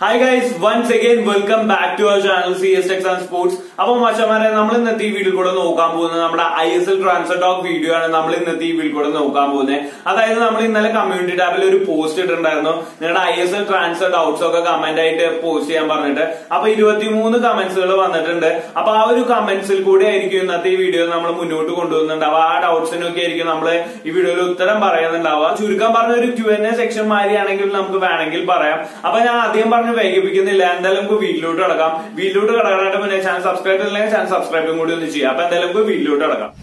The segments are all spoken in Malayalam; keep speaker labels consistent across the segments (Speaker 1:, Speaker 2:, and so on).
Speaker 1: hi guys once again welcome back to our channel C S techs and sports അപ്പൊ മച്ചമാരെ നമ്മൾ ഇന്നത്തെ ഈ വീഡിയോ കൂടെ നോക്കാൻ പോകുന്നത് നമ്മുടെ I S L transfer talk video ആണ് നമ്മൾ ഇന്നത്തെ ഈ വീഡിയോ കൂടെ നോക്കാൻ പോകുന്നത് അതായത് നമ്മൾ ഇന്നലെ കമ്മ്യൂണിറ്റി ടാബിൽ ഒരു പോസ്റ്റ് ഇട്ടിട്ടുണ്ടായിരുന്നു നിങ്ങളുടെ I S L transfer doubts ഒക്കെ കമന്റ് ആയിട്ട് പോസ്റ്റ് ചെയ്യാൻ പറഞ്ഞിട്ട് അപ്പൊ ഇരുപത്തിമൂന്ന് കമന്റ്സുകൾ വന്നിട്ടുണ്ട് അപ്പൊ ആ ഒരു കമന്റ്സിൽ കൂടെ ആയിരിക്കും ഇന്നത്തെ ഈ വീഡിയോ നമ്മൾ മുന്നോട്ട് കൊണ്ടുപോകുന്നുണ്ടാവുക ആ ഡൗട്ട്സിനൊക്കെ ആയിരിക്കും നമ്മൾ ഈ വീഡിയോയിൽ ഉത്തരം പറയുന്നുണ്ടാവുക ചുരുക്കം പറഞ്ഞ ഒരു ക്യു എൻ എ സെക്ഷൻ മാതിരിയാണെങ്കിൽ നമുക്ക് വേണമെങ്കിൽ പറയാം അപ്പൊ ഞാൻ ആദ്യം പറഞ്ഞ് വൈകിപ്പിക്കുന്നില്ല എന്തായാലും നമുക്ക് വീട്ടിലോട്ട് കിടക്കാം വീട്ടിലോട്ട് കിടക്കാനായിട്ട് പിന്നെ ചാനൽ സബ്സ്ക്രൈബ് ചെയ്തില്ലെങ്കിൽ ചാനൽ സബ്സ്ക്രൈബും കൂടി ഒന്ന് ചെയ്യാം അപ്പൊ എന്തായാലും നമുക്ക് വീട്ടിലോട്ട് കിടക്കാം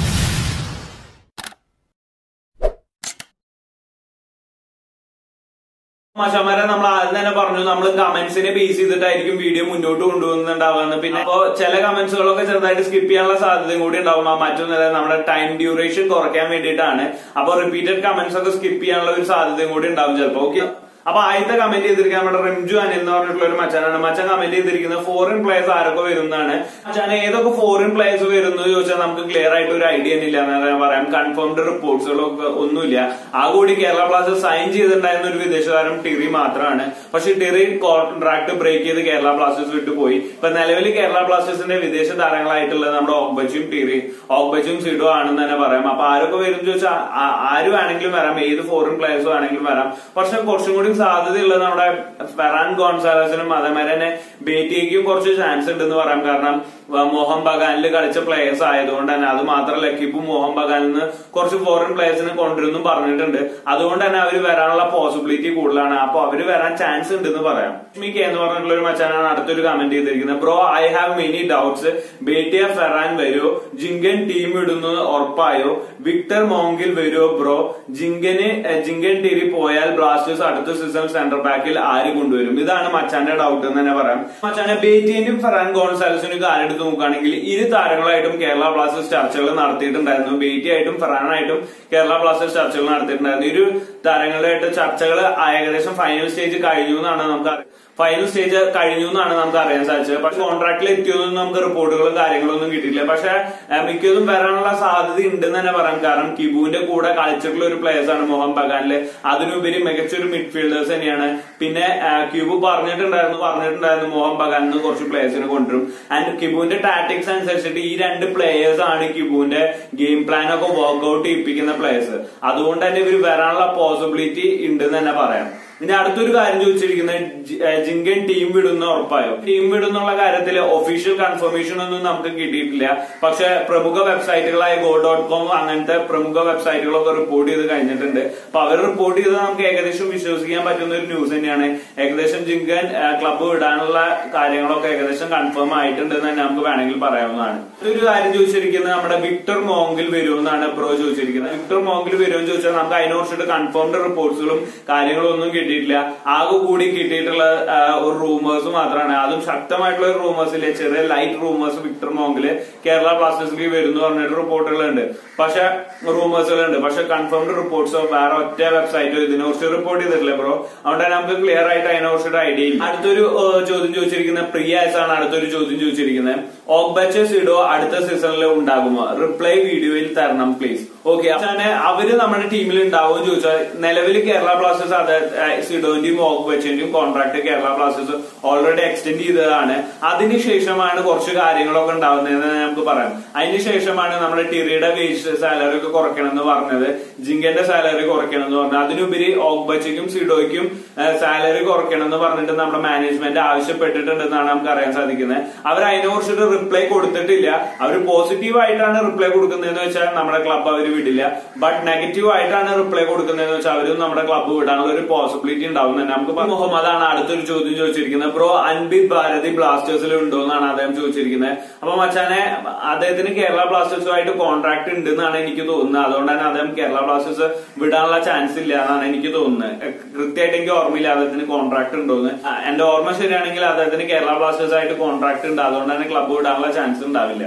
Speaker 1: മാഷാമാരെ നമ്മൾ ആദ്യം തന്നെ പറഞ്ഞു നമ്മൾ കമന്റ്സിനെ ബേസ് ചെയ്തിട്ടായിരിക്കും വീഡിയോ മുന്നോട്ട് കൊണ്ടുപോകുന്നുണ്ടാവുക പിന്നെ അപ്പോ ചില കമന്റ്സുകളൊക്കെ ചെറുതായിട്ട് സ്കിപ്പ് ചെയ്യാനുള്ള സാധ്യതയും കൂടി ഉണ്ടാവും ആ മറ്റൊന്ന് നമ്മുടെ ടൈം ഡ്യൂറേഷൻ കുറയ്ക്കാൻ വേണ്ടിയിട്ടാണ് അപ്പൊ റിപ്പീറ്റഡ് കമന്റ്സ് ഒക്കെ സ്കിപ്പ് ചെയ്യാനുള്ള ഒരു സാധ്യതയും കൂടി ഉണ്ടാവും ചിലപ്പോ ഓക്കെ അപ്പൊ ആദ്യത്തെ കമന്റ് ചെയ്തിരിക്കുന്നത് നമ്മുടെ റിംജു അനിൽ എന്ന് പറഞ്ഞിട്ടുള്ള ഒരു മച്ചാനാണ് മച്ചാൻ കമന്റ് ചെയ്തിരിക്കുന്നത് ഫോറിൻ പ്ലേയേഴ്സ് ആരൊക്കെ വരുന്നതാണ് മച്ചാൻ ഏതൊക്കെ ഫോറിൻ പ്ലേയേഴ്സ് വരുന്നു ചോദിച്ചാൽ നമുക്ക് ക്ലിയർ ആയിട്ട് ഒരു ഐഡിയ ഇല്ല എന്ന് ഞാൻ പറയാം കൺഫേംഡ് റിപ്പോർട്ട്സുകളൊക്കെ ഒന്നുമില്ല ആ കൂടി കേരള ബ്ലാസ്റ്റേഴ്സ് സൈൻ ചെയ്തിട്ടുണ്ടായിരുന്ന ഒരു വിദേശ താരം ടിറി മാത്രമാണ് പക്ഷെ ടിറി കോൺട്രാക്ട് ബ്രേക്ക് ചെയ്ത് കേരള ബ്ലാസ്റ്റേഴ്സ് വിട്ടു പോയി ഇപ്പൊ നിലവിൽ കേരള ബ്ലാസ്റ്റേഴ്സിന്റെ വിദേശ താരങ്ങളായിട്ടുള്ളത് നമ്മുടെ ഓഗ്ബച്ചും ടിറി ഓഗ്ബച്ചും സിഡോ ആണെന്ന് തന്നെ പറയാം അപ്പൊ ആരൊക്കെ വരും ചോദിച്ചാൽ ആര് വേണമെങ്കിലും വരാം ഏത് ഫോറിൻ പ്ലേയേഴ്സ് വേണമെങ്കിലും വരാം പക്ഷെ കുറച്ചും കൂടി സാധ്യതയുള്ളത് നമ്മുടെ ഫെറാൻ ഗോൺസാലസിനും അതേമാതിരി തന്നെ ബേറ്റിക്കും കുറച്ച് ചാൻസ് ഉണ്ടെന്ന് പറയാം കാരണം മോഹൻ ബഗാനിൽ കളിച്ച പ്ലേയേഴ്സ് ആയതുകൊണ്ട് തന്നെ അത് മാത്രമല്ല കിബു മോഹൻ ബഗാനിൽ നിന്ന് കുറച്ച് ഫോറിൻ പ്ലേയേഴ്സിനെ കൊണ്ടുവരുന്നു പറഞ്ഞിട്ടുണ്ട് അതുകൊണ്ട് തന്നെ അവർ വരാനുള്ള പോസിബിലിറ്റി കൂടുതലാണ് അപ്പൊ അവര് വരാൻ ചാൻസ് ഉണ്ടെന്ന് പറയാം മിക്ക എന്ന് പറഞ്ഞിട്ടുള്ള ഒരു മച്ചാനാണ് അടുത്തൊരു കമന്റ് ചെയ്തിരിക്കുന്നത് bro I have many doubts Beitia Ferran വരുമോ ജിങ്കൻ ടീം ഇടുന്നത് ഉറപ്പായോ വിക്ടർ മോങ്കിൽ വരുമോ ബ്രോ ജിങ്കന് ജിങ്കൻ ടീരി പോയാൽ ബ്ലാസ്റ്റേഴ്സ് അടുത്ത സീസൺ സെന്റർ ബാക്കിൽ ആര് കൊണ്ടുവരും ഇതാണ് മച്ചാന്റെ ഡൗട്ട് എന്ന് തന്നെ പറയാം മച്ചാന്റെ ബേറ്റിന്റെയും ഫെറാൻ ഗോൺസാലസിനും കാലെടുത്ത് നോക്കുകയാണെങ്കിൽ ഇരു താരങ്ങളായിട്ടും കേരള ബ്ലാസ്റ്റേഴ്സ് ചർച്ചകൾ നടത്തിയിട്ടുണ്ടായിരുന്നു ബേറ്റി ആയിട്ടും ഫെറാനായിട്ടും കേരള ബ്ലാസ്റ്റേഴ്സ് ചർച്ചകൾ നടത്തിയിട്ടുണ്ടായിരുന്നു ഇരു താരങ്ങളുമായിട്ട് ചർച്ചകൾ ഏകദേശം ഫൈനൽ സ്റ്റേജ് കഴിഞ്ഞു എന്നാണ് നമുക്ക് ഫൈനൽ സ്റ്റേജ് കഴിഞ്ഞു എന്നാണ് നമുക്ക് അറിയാൻ സാധിച്ചത് പക്ഷെ കോൺട്രാക്റ്റിൽ എത്തിയതൊന്നും നമുക്ക് റിപ്പോർട്ടുകളും കാര്യങ്ങളൊന്നും കിട്ടിയില്ല പക്ഷെ മിക്കതും വരാനുള്ള സാധ്യത ഉണ്ടെന്ന് തന്നെ പറയാം കാരണം കിബുവിന്റെ കൂടെ കളിച്ചിട്ടുള്ള ഒരു പ്ലേയേഴ്സ് ആണ് മോഹൻ ബഗാനില് അതിനുപരി മികച്ചൊരു മിഡ്ഫീൽഡേഴ്സ് തന്നെയാണ് പിന്നെ ക്യൂബ് പറഞ്ഞിട്ടുണ്ടായിരുന്നു പറഞ്ഞിട്ടുണ്ടായിരുന്നു മോഹൻ ബഗാനിൽ നിന്ന് കുറച്ച് പ്ലേയേഴ്സിനെ കൊണ്ടുവരും ആൻഡ് കിബുവിന്റെ ടാറ്റിക്സ് അനുസരിച്ചിട്ട് ഈ രണ്ട് പ്ലേയേഴ്സ് ആണ് കിബുവിന്റെ ഗെയിം പ്ലാൻ ഒക്കെ വർക്ക്ഔട്ട് ചെയ്യിപ്പിക്കുന്ന പ്ലേയേഴ്സ് അതുകൊണ്ട് തന്നെ ഇവർ വരാനുള്ള പോസിബിലിറ്റി ഉണ്ടെന്ന് തന്നെ പറയാം ഇനി അടുത്തൊരു കാര്യം ചോദിച്ചിരിക്കുന്നത് ജിങ്കൻ ടീം വിടുന്ന ഉറപ്പായോ ടീം വിടുന്നുള്ള കാര്യത്തിൽ ഒഫീഷ്യൽ കൺഫർമേഷൻ ഒന്നും നമുക്ക് കിട്ടിയിട്ടില്ല പക്ഷെ പ്രമുഖ വെബ്സൈറ്റുകളായ ഗോ ഡോട്ട് കോം അങ്ങനത്തെ പ്രമുഖ വെബ്സൈറ്റുകളൊക്കെ റിപ്പോർട്ട് ചെയ്ത് കഴിഞ്ഞിട്ടുണ്ട് അപ്പൊ അവർ റിപ്പോർട്ട് ചെയ്ത് നമുക്ക് ഏകദേശം വിശ്വസിക്കാൻ പറ്റുന്ന ഒരു ന്യൂസ് തന്നെയാണ് ഏകദേശം ജിങ്കൻ ക്ലബ്ബ് വിടാനുള്ള കാര്യങ്ങളൊക്കെ ഏകദേശം കൺഫേം ആയിട്ടുണ്ട് എന്ന് തന്നെ നമുക്ക് വേണമെങ്കിൽ പറയാവുന്നതാണ് ഒരു കാര്യം ചോദിച്ചിരിക്കുന്നത് നമ്മുടെ വിക്ടർ മോങ്കിൽ വരുമെന്നാണ് ബ്രോ ചോദിച്ചിരിക്കുന്നത് വിക്ടർ മോങ്കിൽ വരുമെന്ന് ചോദിച്ചാൽ നമുക്ക് അതിനെക്കുറിച്ചിട്ട് കൺഫേംഡ് റിപ്പോർട്ട്സുകളും കാര്യങ്ങളും ഒന്നും കിട്ടിയിട്ടില്ല ആകെ കൂടി കിട്ടിയിട്ടുള്ള ഒരു റൂമേഴ്സ് മാത്രമാണ് അതും ശക്തമായിട്ടുള്ള ഒരു റൂമേഴ്സിലെ ചെറിയ light rumours Victor Mongil Kerala ബ്ലാസ്റ്റേഴ്സിലേക്ക് വരുന്നു പറഞ്ഞിട്ട് റിപ്പോർട്ടുകളുണ്ട് പക്ഷെ റൂമേഴ്സുകളുണ്ട് പക്ഷെ കൺഫേംഡ് റിപ്പോർട്ട്സോ വേറെ ഒറ്റ വെബ്സൈറ്റോ ഇതിനെ കുറിച്ച് റിപ്പോർട്ട് ചെയ്തിട്ടില്ല ബ്രോ അതുകൊണ്ട് നമുക്ക് ക്ലിയർ ആയിട്ട് അതിനെ കുറിച്ചൊരു ഐഡിയ ഇല്ല അടുത്തൊരു ചോദ്യം ചോദിച്ചിരിക്കുന്നത് പ്രിയാസ് ആണ് അടുത്തൊരു ചോദ്യം ചോദിച്ചിരിക്കുന്നത് ഓഗ്ബച്ച് സിഡോ അടുത്ത സീസണിൽ ഉണ്ടാകുമോ റിപ്ലൈ വീഡിയോയിൽ തരണം പ്ലീസ് ഓക്കെ അങ്ങനെ അവര് നമ്മുടെ ടീമിൽ ഉണ്ടാവും ചോദിച്ചാൽ നിലവിൽ കേരള ബ്ലാസ്റ്റേഴ്സ് അത് സിഡോന്റെയും ഓഗ്ബച്ചിന്റെയും contract Kerala Blasters already extend ചെയ്തതാണ് അതിനുശേഷമാണ് കുറച്ച് കാര്യങ്ങളൊക്കെ ഉണ്ടാവുന്നതെന്ന് നമുക്ക് പറയാം അതിനുശേഷമാണ് നമ്മുടെ ടിറിയുടെ വേജ് സാലറി ഒക്കെ കുറയ്ക്കണം എന്ന് പറഞ്ഞത് ജിങ്കന്റെ സാലറി കുറയ്ക്കണം എന്ന് പറഞ്ഞു അതിനുപരി ഓഗ്ബച്ചയ്ക്കും സിഡോയ്ക്കും സാലറി കുറയ്ക്കണം എന്ന് പറഞ്ഞിട്ട് നമ്മുടെ മാനേജ്മെന്റ് ആവശ്യപ്പെട്ടിട്ടുണ്ടെന്നാണ് നമുക്ക് അറിയാൻ സാധിക്കുന്നത് അവർ അതിനെ കുറിച്ചിട്ട് റിപ്ലൈ കൊടുത്തിട്ടില്ല അവർ പോസിറ്റീവ് ആയിട്ടാണ് റിപ്ലൈ കൊടുക്കുന്നതെന്ന് വെച്ചാൽ നമ്മുടെ ക്ലബ്ബ് അവർ വിടില്ല ബട്ട് നെഗറ്റീവ് ആയിട്ടാണ് റിപ്ലൈ കൊടുക്കുന്നതെന്ന് വെച്ചാൽ അവരും നമ്മുടെ ക്ലബ്ബ് വിടാനുള്ള ഒരു പോസിബിലിറ്റി ഉണ്ടാവും തന്നെ നമുക്ക് മുഹമ്മദാണ് അടുത്തൊരു ചോദ്യം ചോദിച്ചിരിക്കുന്നത് ബ്രോ അൻബിത് ഭാരതി ബ്ലാസ്റ്റേഴ്സിൽ ഉണ്ടോ എന്നാണ് അദ്ദേഹം ചോദിച്ചിരിക്കുന്നത് അപ്പൊ മച്ചാനെ അദ്ദേഹത്തിന് കേരള ബ്ലാസ്റ്റേഴ്സുമായിട്ട് കോൺട്രാക്ട് ഉണ്ട് എന്നാണ് എനിക്ക് തോന്നുന്നത് അതുകൊണ്ട് തന്നെ അദ്ദേഹം കേരള ബ്ലാസ്റ്റേഴ്സ് വിടാനുള്ള ചാൻസ് ഇല്ല എന്നാണ് എനിക്ക് തോന്നുന്നത് കൃത്യമായിട്ട് എനിക്ക് ഓർമ്മയില്ല അദ്ദേഹത്തിന് കോൺട്രാക്ട് ഉണ്ടോന്ന് എന്റെ ഓർമ്മ ശരിയാണെങ്കിൽ അദ്ദേഹത്തിന് കേരള ബ്ലാസ്റ്റേഴ്സ് ആയിട്ട് കോൺട്രാക്ട് ഉണ്ട് അതുകൊണ്ട് തന്നെ ക്ലബ്ബ് വിടാനുള്ള ചാൻസ് ഉണ്ടാവില്ല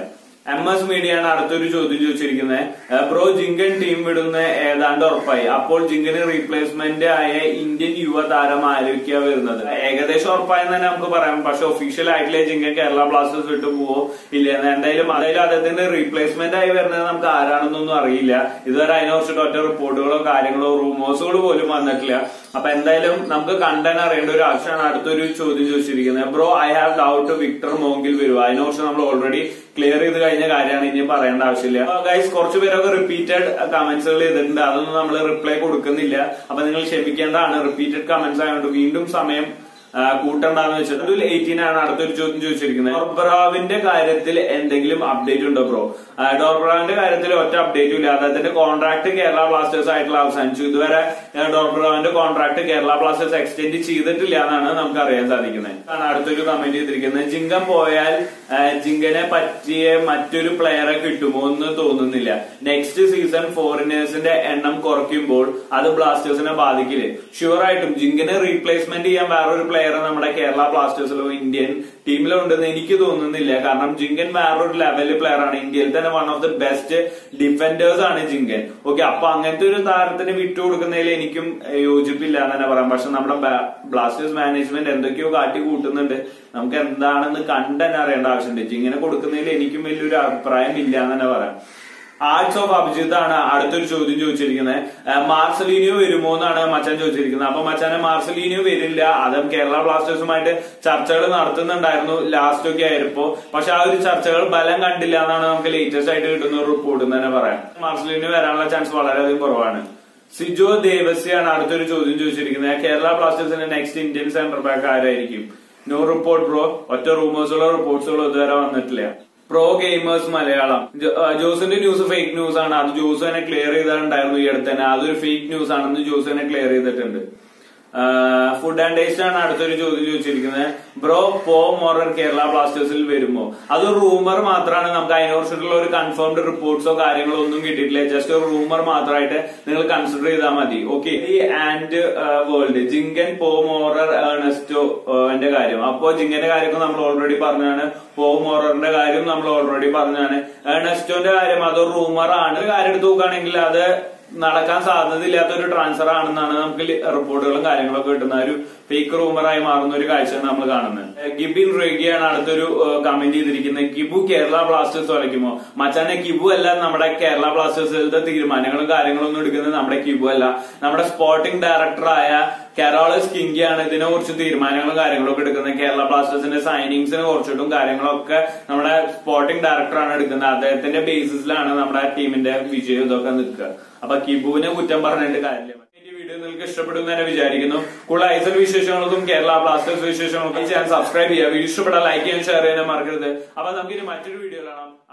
Speaker 1: എം എസ് മീഡിയ ആണ് അടുത്തൊരു ചോദ്യം ചോദിച്ചിരിക്കുന്നത് ബ്രോ ജിങ്കൻ ടീം വിടുന്ന ഏതാണ്ട് ഉറപ്പായി അപ്പോൾ ജിങ്കന് റീപ്ലേസ്മെന്റ് ആയ ഇന്ത്യൻ യുവതാരം ആരൊക്കെയാ വരുന്നത് ഏകദേശം ഉറപ്പായെന്ന് തന്നെ നമുക്ക് പറയാം പക്ഷെ ഒഫീഷ്യൽ ആയിട്ടില്ലേ ജിങ്കൻ കേരള ബ്ലാസ്റ്റേഴ്സ് വിട്ടു പോവോ ഇല്ല എന്തായാലും എന്തായാലും അദ്ദേഹത്തിന്റെ റീപ്ലേസ്മെന്റ് ആയി വരുന്നത് നമുക്ക് ആരാണെന്നൊന്നും അറിയില്ല ഇതുവരെ അതിനെ കുറിച്ചിട്ട് ഒറ്റ റിപ്പോർട്ടുകളോ കാര്യങ്ങളോ റൂമേഴ്സുകളോ പോലും വന്നിട്ടില്ല അപ്പൊ എന്തായാലും നമുക്ക് കണ്ടൻ അറിയേണ്ട ഒരു ആവശ്യമാണ് അടുത്തൊരു ചോദ്യം ചോദിച്ചിരിക്കുന്നത് bro I have doubt Victor Mongil വരും അതിനെക്കുറിച്ച് നമ്മൾ ഓൾറെഡി ക്ലിയർ ചെയ്ത് കഴിഞ്ഞ കാര്യമാണ് ഇനി പറയേണ്ട ആവശ്യമില്ല ഗൈസ് കുറച്ച് പേരൊക്കെ റിപ്പീറ്റഡ് കമന്റ്സുകൾ ചെയ്തിട്ടുണ്ട് അതൊന്നും നമ്മൾ റിപ്ലൈ കൊടുക്കുന്നില്ല അപ്പൊ നിങ്ങൾ ക്ഷമിക്കേണ്ടതാണ് റിപ്പീറ്റഡ് കമന്റ്സ് ആയതുകൊണ്ട് വീണ്ടും സമയം ആ, കൂട്ടണ്ടെന്ന് വെച്ചത് അതിൽ എയ്റ്റീൻ ആണ് അടുത്തൊരു ചോദ്യം ചോദിച്ചിരിക്കുന്നത് ഡോർബ്രാവിന്റെ കാര്യത്തിൽ എന്തെങ്കിലും അപ്ഡേറ്റ് ഉണ്ടോ ബ്രോ ഡോർബ്രാവിന്റെ കാര്യത്തിൽ ഒറ്റ അപ്ഡേറ്റും ഇല്ല അദ്ദേഹത്തിന്റെ കോൺട്രാക്ട് കേരള ബ്ലാസ്റ്റേഴ്സ് ആയിട്ടുള്ള അവസാനിച്ചു ഇതുവരെ ഡോർബ്രാവിന്റെ കോൺട്രാക്ട് കേരള ബ്ലാസ്റ്റേഴ്സ് എക്സ്റ്റെൻഡ് ചെയ്തിട്ടില്ല എന്നാണ് നമുക്ക് അറിയാൻ സാധിക്കുന്നത് ആണ് അടുത്തൊരു കമന്റ് ചെയ്തിരിക്കുന്നത് ജിങ്കൻ പോയാൽ ആ, ജിങ്കനെ പറ്റിയ മറ്റൊരു പ്ലെയറെ കിട്ടുമോ എന്ന് തോന്നുന്നില്ല നെക്സ്റ്റ് സീസൺ ഫോറിനേഴ്സിന്റെ എണ്ണം കുറയ്ക്കുമ്പോൾ അത് ബ്ലാസ്റ്റേഴ്സിനെ ബാധിക്കില്ലേ ഷുവർ ആയിട്ടും ജിങ്കനെ റീപ്ലേസ്മെന്റ് ചെയ്യാൻ വേറൊരു പ്ലെയർ നമ്മുടെ കേരള ബ്ലാസ്റ്റേഴ്സിലോ ഇന്ത്യൻ ടീമിലോ ഉണ്ടെന്ന് എനിക്ക് തോന്നുന്നില്ല കാരണം ജിങ്കൻ വേറൊരു ലെവൽ പ്ലെയർ ആണ് ഇന്ത്യയിൽ തന്നെ one of the best defenders ആണ് ജിങ്കൻ ഓക്കെ അപ്പൊ അങ്ങനത്തെ ഒരു താരത്തിന് വിട്ടുകൊടുക്കുന്നതിൽ എനിക്കും ഏഹ്, യോജിപ്പില്ല എന്ന് തന്നെ പറയാം പക്ഷെ നമ്മുടെ ബാ- ബ്ലാസ്റ്റേഴ്സ് മാനേജ്മെന്റ് എന്തൊക്കെയോ കാട്ടി കൂട്ടുന്നുണ്ട് നമുക്ക് എന്താണെന്ന് കണ്ടന്നെ അറിയേണ്ട ആവശ്യമുണ്ട് ജിങ്ങനെ കൊടുക്കുന്നതിൽ എനിക്കും വലിയൊരു അഭിപ്രായം ഇല്ല എന്ന് തന്നെ പറയാം ആർട്സ് ഓഫ് അഭിജിത്ത് ആണ് അടുത്തൊരു ചോദ്യം ചോദിച്ചിരിക്കുന്നത് ഏഹ് മാർസലീനിയോ വരുമോ എന്നാണ് മച്ചാൻ ചോദിച്ചിരിക്കുന്നത് അപ്പൊ മച്ചാനെ മാർസലീനിയോ വരില്ല അതും കേരള ബ്ലാസ്റ്റേഴ്സുമായിട്ട് ചർച്ചകൾ നടത്തുന്നുണ്ടായിരുന്നു ലാസ്റ്റ് ഒക്കെ ആയപ്പോ പക്ഷെ ആ ഒരു ചർച്ചകൾ ബലം കണ്ടില്ല എന്നാണ് നമുക്ക് ലേറ്റസ്റ്റ് ആയിട്ട് കിട്ടുന്ന ഒരു റിപ്പോർട്ട് എന്ന് തന്നെ പറയാം മാർസലീനിയോ വരാനുള്ള ചാൻസ് വളരെയധികം കുറവാണ് സിജോ ദേവസ്യാണ് അടുത്തൊരു ചോദ്യം ചോദിച്ചിരിക്കുന്നത് കേരള ബ്ലാസ്റ്റേഴ്സിന്റെ നെക്സ്റ്റ് ഇന്ത്യൻ സെന്റർ ബാക്ക് ആരായിരിക്കും നോ റിപ്പോർട്ട് ബ്രോ ഒറ്റ റൂമേഴ്സുകളോ റിപ്പോർട്ട്സുകളോ ഇതുവരെ വന്നിട്ടില്ല പ്രോ ഗെയിമേഴ്സ് മലയാളം ജോ- ആ, ജോസിന്റെ ന്യൂസ് ഫേക്ക് ന്യൂസ് ആണ് അത് ജോസ് തന്നെ ക്ലിയർ ചെയ്തിട്ടുണ്ടായിരുന്നു ഈ അടുത്ത് തന്നെ അതൊരു ഫേക്ക് ന്യൂസ് ആണെന്ന് ജോസ് തന്നെ ക്ലിയർ ചെയ്തിട്ടുണ്ട് ഫുഡ് ആൻഡ് ടേസ്റ്റ് ആണ് അടുത്തൊരു ചോദ്യം ചോദിച്ചിരിക്കുന്നത് ബ്രോ പോ മോറർ കേരള ബ്ലാസ്റ്റേഴ്സിൽ വരുമോ അത് റൂമർ മാത്രമാണ് നമുക്ക് അതിനെക്കുറിച്ചിട്ടുള്ള ഒരു കൺഫേംഡ് റിപ്പോർട്ട്സോ കാര്യങ്ങളോ ഒന്നും കിട്ടിയിട്ടില്ല ജസ്റ്റ് ഒരു റൂമർ മാത്രമായിട്ട് നിങ്ങൾ കൺസിഡർ ചെയ്താൽ മതി ഓക്കെ ഈ ആൻഡ് വേൾഡ് ജിങ്കൻ പോ മോറർ ഏണസ്റ്റോ എന്റെ കാര്യം അപ്പോ ജിങ്കന്റെ കാര്യമൊക്കെ നമ്മൾ ഓൾറെഡി പറഞ്ഞാണ് പോ മോററിന്റെ കാര്യം നമ്മൾ ഓൾറെഡി പറഞ്ഞാണ് ഏണസ്റ്റോന്റെ കാര്യം അതൊരു റൂമർ ആണ് ഒരു കാര്യം എടുത്ത് നോക്കുകയാണെങ്കിൽ അത് നടക്കാൻ സാധ്യതയില്ലാത്ത ഒരു ട്രാൻസ്ഫർ ആണെന്നാണ് നമുക്ക് ലി- റിപ്പോർട്ടുകളും കാര്യങ്ങളൊക്കെ കിട്ടുന്ന ഒരു ഫേക്ക് റൂമറായി മാറുന്ന ഒരു കാഴ്ചയാണ് നമ്മൾ കാണുന്നത് ഏഹ് ഗിബിൻ റേഗിയാണ് അടുത്തൊരു കമന്റ് ചെയ്തിരിക്കുന്നത് കിബു കേരള ബ്ലാസ്റ്റേഴ്സ് വരയ്ക്കുമോ മച്ചാനെ കിബു അല്ല നമ്മുടെ കേരള ബ്ലാസ്റ്റേഴ്സിലത്തെ തീരുമാനങ്ങളും കാര്യങ്ങളും ഒന്നും എടുക്കുന്നത് നമ്മുടെ കിബു അല്ല നമ്മുടെ സ്പോർട്ടിംഗ് ഡയറക്ടറായ കെറോളസ് കിങ്കിയാണ് ഇതിനെ കുറിച്ച് തീരുമാനങ്ങളും കാര്യങ്ങളൊക്കെ എടുക്കുന്നത് കേരള ബ്ലാസ്റ്റേഴ്സിന്റെ സൈനിങ്സിനെ കുറിച്ചിട്ടും കാര്യങ്ങളൊക്കെ നമ്മുടെ സ്പോർട്ടിംഗ് ഡയറക്ടറാണ് എടുക്കുന്നത് അദ്ദേഹത്തിന്റെ ബേസിസിലാണ് നമ്മുടെ ടീമിന്റെ വിജയം ഇതൊക്കെ നിൽക്കുക അപ്പൊ കിബുവിനെ കുറ്റം പറഞ്ഞിട്ട് കാര്യമില്ല ഈ വീഡിയോ നിങ്ങൾക്ക് ഇഷ്ടപ്പെടും തന്നെ വിചാരിക്കുന്നു കൂടുതൽ ഐസൽ വിശേഷങ്ങൾക്കും കേരള ബ്ലാസ്റ്റേഴ്സ് വിശേഷങ്ങൾക്കും ഈ ചാനൽ സബ്സ്ക്രൈബ് ചെയ്യുക വീഡിയോ ഇഷ്ടപ്പെടാൻ ലൈക്ക് ചെയ്യാൻ ഷെയർ ചെയ്യാൻ മറക്കരുത് അപ്പൊ നമുക്ക് ഇനി മറ്റൊരു വീഡിയോ കാണാം